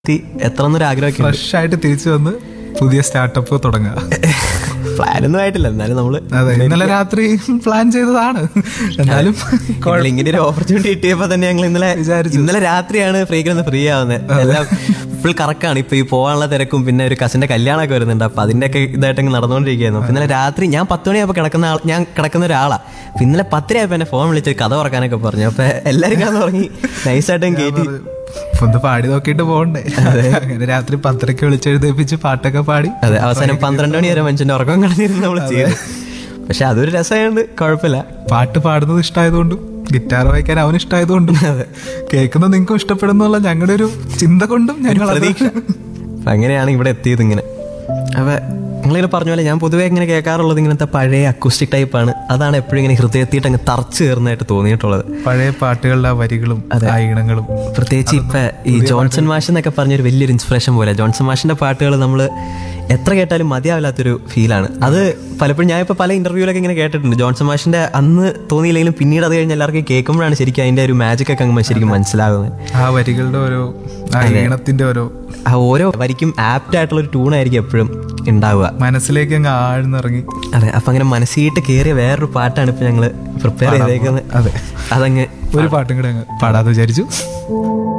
എത്ര എന്നൊരു ആഗ്രഹമൊക്കെ ഉണ്ട്. ഫ്രഷ് ആയിട്ട് തിരിച്ചു വന്ന് പുതിയ സ്റ്റാർട്ടപ്പ് തുടങ്ങുക പ്ലാനൊന്നും ആയിട്ടില്ല എന്നാലും നമ്മള് അതെ ഇന്നലെ രാത്രി പ്ലാൻ ചെയ്തതാണ് എന്നാലും ഞങ്ങൾ ഇങ്ങനെ ഒരു ഓപ്പർച്യൂണിറ്റി കിട്ടിയപ്പോ തന്നെ ഞങ്ങൾ ഇന്നലെ വിചാരിച്ചു. ഇന്നലെ രാത്രിയാണ് ഫ്രീക്ക് ഒന്ന് ഫ്രീ ആവുന്നത് എല്ലാം ഫുൾ കറക്കാണ് ഇപ്പൊ ഈ പോകാനുള്ള തിരക്കും പിന്നെ ഒരു കസിന്റെ കല്യാണമൊക്കെ വരുന്നുണ്ട് അപ്പൊ അതിന്റെ ഒക്കെ ഇതായിട്ട് അങ്ങ് നടന്നുകൊണ്ടിരിക്കുകയായിരുന്നു അപ്പൊ ഇന്നലെ രാത്രി ഞാൻ പത്ത് മണിയായപ്പോ കിടക്കുന്ന ആൾ ഞാൻ കിടക്കുന്ന ഒരാളാ അപ്പൊ ഇന്നലെ പത്തരയായപ്പോ എന്നെ ഫോൺ വിളിച്ച് കഥ ഉറക്കാനൊക്കെ പറഞ്ഞു അപ്പൊ എല്ലാരും കിടന്ന് തുടങ്ങി നൈസായിട്ടും കയറ്റി ഒന്ന് പാടി നോക്കിയിട്ട് പോകണ്ടേ അങ്ങനെ രാത്രി പത്തരക്ക് വിളിച്ചെഴുതേപ്പിച്ച് പാട്ടൊക്കെ പാടി അതെ അവസാനം പന്ത്രണ്ട് മണി വരെ മനുഷ്യന്റെ ഉറക്കം കളഞ്ഞിരുന്ന് നമ്മൾ ചെയ്തു പക്ഷെ അതൊരു രസമായതുകൊണ്ട് കുഴപ്പമില്ല പാട്ട് പാടുന്നത് ഇഷ്ടമായതുകൊണ്ടും ഗിറ്റാർ വായിക്കാൻ അവന് ഇഷ്ടമായതുകൊണ്ടും കേൾക്കുന്നത് നിങ്ങൾക്കും ഇഷ്ടപ്പെടുന്നുള്ള ഞങ്ങളുടെ ഒരു ചിന്ത കൊണ്ടും ഞങ്ങൾ അത് പ്രതീക്ഷ അപ്പൊ അങ്ങനെയാണ് ഇവിടെ എത്തിയത് ഇങ്ങനെ അപ്പൊ നിങ്ങളിങ്ങനെ പറഞ്ഞ പോലെ ഞാൻ പൊതുവേ ഇങ്ങനെ കേൾക്കാറുള്ളത് ഇങ്ങനത്തെ പഴയ അക്കൂസ്റ്റിക് ടൈപ്പാണ് അതാണ് എപ്പോഴും ഇങ്ങനെ ഹൃദയത്തിയിട്ട് അങ്ങ് തറച്ചു കയറുന്നതായിട്ട് തോന്നിയിട്ടുള്ളത് പഴയ പാട്ടുകളുടെ ആ വരികളും ആ ഈണങ്ങളും പ്രത്യേകിച്ച് ഇപ്പൊ ഈ ജോൺസൺ മാഷ് എന്നൊക്കെ പറഞ്ഞൊരു വലിയൊരു ഇൻസ്പിറേഷൻ പോലെ ജോൺസൺ മാഷിന്റെ പാട്ടുകൾ നമ്മൾ എത്ര കേട്ടാലും മതിയാവില്ലാത്തൊരു ഫീലാണ് അത് പലപ്പോഴും ഞാൻ ഇപ്പൊ പല ഇന്റർവ്യൂലൊക്കെ ഇങ്ങനെ കേട്ടിട്ടുണ്ട് ജോൺസൺ മാഷിന്റെ അന്ന് തോന്നിയില്ലെങ്കിലും പിന്നീട് അത് കഴിഞ്ഞ് എല്ലാവർക്കും കേൾക്കുമ്പോഴാണ് ശരിക്കും അതിന്റെ ഒരു മാജിക് ഒക്കെ അങ്ങ് ശരിക്കും മനസ്സിലാകുന്നത് ആ വരികളുടെ ഓരോ ആ ഈണത്തിന്റെ ഓരോ ആ ഓരോ വരിക്കും ആപ്റ്റ് ആയിട്ടുള്ള ഒരു ട്യൂണായിരിക്കും എപ്പോഴും ഉണ്ടാവുക മനസ്സിലേക്ക് അങ്ങ് ആഴ്ന്നിറങ്ങി അതെ അപ്പൊ അങ്ങനെ മനസ്സിട്ട് കയറിയ വേറൊരു പാട്ടാണ് ഇപ്പൊ ഞങ്ങള് പ്രിപ്പയർ ചെയ്തേക്കുന്നത് അതെ അതങ്ങ് ഒരു പാട്ടും കൂടെ അങ്ങ് പാടാതെ വിചാരിച്ചു